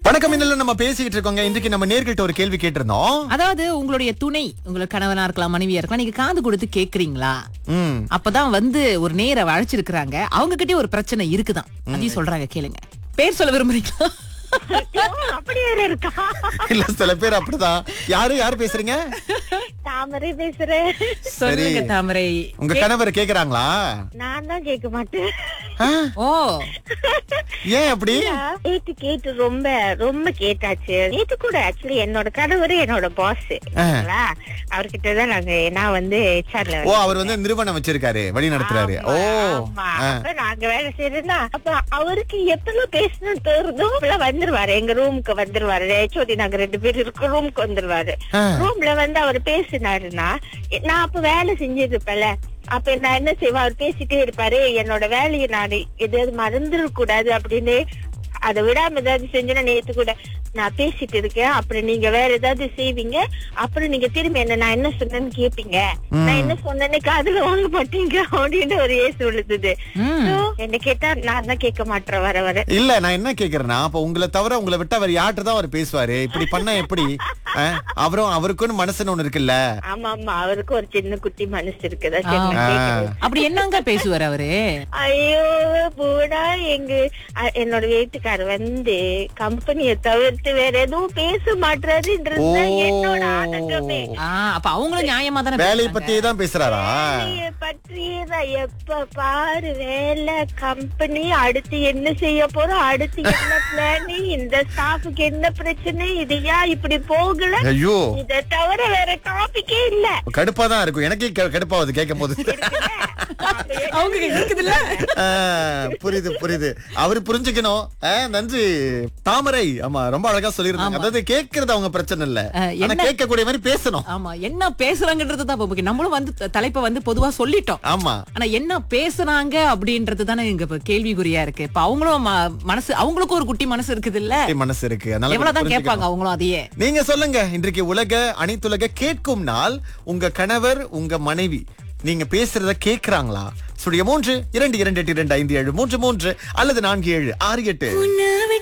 வணக்கம் இன்னும் நம்ம பேசிக்கிட்டு இருக்கோங்க இன்றைக்கு நம்ம நேர்கிட்ட ஒரு கேள்வி கேட்டிருந்தோம் அதாவது உங்களுடைய துணை உங்களுக்கு கணவனா இருக்கலாம் மனைவியா இருக்கலாம் நீங்க காது கொடுத்து கேக்குறீங்களா ம் அப்பதான் வந்து ஒரு நேர அழைச்சிருக்கிறாங்க அவங்க கிட்டே ஒரு பிரச்சனை இருக்குதான் அதையும் சொல்றாங்க கேளுங்க பேர் சொல்ல விரும்புறீங்களா அப்படி வேற இருக்கா இல்ல சில பேர் அப்படிதான் யாரு யாரு பேசுறீங்க தாமரை பேசுறேன் சொல்லுங்க தாமரை உங்க கணவர் கேக்குறாங்களா நான் தான் கேட்க மாட்டேன் ஆ, ஓ ஏன் அப்படி கேட்டு கேட்டு ரொம்ப ரொம்ப கேட்டாச்சு நேத்து கூட ஆக்சுவலி என்னோட கணவர் என்னோட பாஸ் அவர்கிட்ட தான் நாங்க நான் வந்து ஹெச்ஆர்ல ஓ அவர் வந்து நிறுவனம் வச்சிருக்காரு வழி நடத்துறாரு ஓ ஆ. அப்ப நாங்க வேலை செய்யறதுனா அப்ப அவருக்கு எப்பெல்லாம் பேசணும்னு தோறுதோ அப்பெல்லாம் வந்துருவாரு எங்க ரூமுக்கு வந்துருவாரு ஹெச்ஓடி நாங்க ரெண்டு பேரும் இருக்க ரூமுக்கு வந்துருவாரு ஆ. ரூம்ல வந்து அவர் பேசினாருன்னா நான் அப்ப வேலை செஞ்சிட்டு இருப்பேன்ல அப்ப நான் என்ன செய்வேன் அவர் பேசிட்டே இருப்பாரு என்னோட வேலையை நான் எதாவது மறந்துட கூடாது அப்படின்னு அதை விடாம ஏதாவது செஞ்சேன்னா நேத்து கூட நான் பேசிட்டு இருக்கேன் அப்புறம் நீங்க வேற ஏதாவது செய்வீங்க அப்புறம் நீங்க திரும்பி என்ன நான் என்ன சொன்னேன்னு கேப்பீங்க நான் என்ன சொன்னேன்னு காதுல வாங்க மாட்டீங்க அப்படின்னு ஒரு ஏசு விழுந்தது ம். So, என்ன கேட்டா நான் தான் கேட்க மாட்டேன் வர வர இல்ல நான் என்ன கேக்குறேன்னா அப்ப உங்களை தவிர உங்களை விட்டு அவர் யார்கிட்ட தான் அவர் பேசுவாரு இப்படி பண்ணா எப்படி ஆ? அவரும் அவருக்குன்னு மனசுன்னு ஒண்ணு இருக்குல்ல ஆமா ஆமா அவருக்கு ஒரு சின்ன குட்டி மனசு இருக்குதா ஆ. சரி, நான் கேட்கிறேன். அப்படி என்னங்க பேசுவார் அவரு ஐயோ பூடா எங்க அ- என்னோட வீட்டுக்காரர் வந்து கம்பெனிய தவிர்த்து வேற எதுவும் பேச மாட்டாருன்றது தான் ஓ. என்னோட ஆதங்கமே ஆ, அப்ப அவங்களும் நியாயமா தானே வேலையை பேசுறாங்க. பத்தியே தான் பேசுறாரா வேலைய பற்றியேதான் எப்ப பாரு வேலை கம்பெனி அடுத்து என்ன செய்ய போறோம் அடுத்து என்ன பிளான் இந்த ஸ்டாஃபுக்கு என்ன பிரச்சனை இது ஏன் இப்படி போகல ஐயோ இத தவிர வேற டாபிக்கே இல்ல கடுப்பா தான் இருக்கும் எனக்கே கெ- கடுப்பாவது கேட்கும் போது அவங்க இருக்குதுல்ல ஆ, புரியுது புரியுது அவரு புரிஞ்சுக்கணும் ஆ, நன்றி தாமரை ஆமா ரொம்ப அழகா சொல்லிருந்தாங்க அதாவது கேக்குறது அவங்க பிரச்சனை இல்ல ஆ, ஆனா என்ன- கேட்கக்கூடிய மாதிரி பேசணும் ஆமா என்ன பேசுறாங்கன்றது தான் இப்ப முக்கியம். நம்மளும் வந்து த- தலைப்பை வந்து பொதுவா சொல்லிட்டோம் ஆமா ஆனா என்ன பேசுறாங்க அப்படின்றது தானே இங்க இப்ப கேள்விக்குறியா இருக்கு இப்ப அவங்களும் ம- மனசு அவங்களுக்கும் ஒரு குட்டி மனசு இருக்குது இல்ல மனசு இருக்கு அதனால எவ்வளவுதான் புரிஞ்சுக்கணும். கேட்பாங்க அவங்களும் அதையே நீங்க சொல்லுங்க இன்றைக்கு உலக அனைத்துலக கேட்கும் நாள் உங்க கணவர் உங்க மனைவி நீங்க பேசுறத கேக்குறாங்களா சுடைய மூன்று இரண்டு இரண்டு எட்டு இரண்டு ஐந்து ஏழு மூன்று மூன்று அல்லது நான்கு ஏழு ஆறு எட்டு